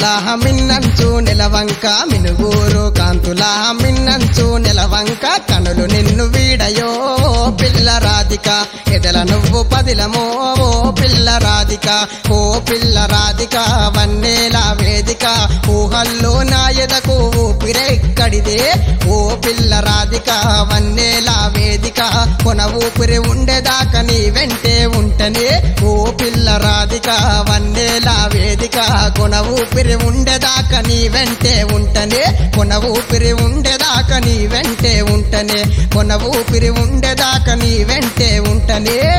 కాంతుల మిన్నంచు నెలవంక మినుగూరు కాంతుల మిన్నంచు నెలవంక కనులు నిన్ను వీడయో పిల్ల రాధిక ఎదల నువ్వు పదిలమో ఓ పిల్ల రాధిక ఓ పిల్ల రాధిక వన్నేల వేదిక ఊహల్లో నా ఎదకు ఊపిరెక్కడిదే ఓ పిల్ల రాధిక వన్నేల వేదిక కొన ఊపిరి ఉండేదాకా నీ వెంటే ఉంటనే ఓ పిల్ల రాధిక వన్నేల వేదిక కొన ఊపిరి ఉండేదాకా నీ వెంటే ఉంటనే కొన ఊపిరి ఉండేదాకా నీ వెంటే ఉంటనే కొన ఊపిరి ఉండేదాకా నీ వెంటే ఉంటనే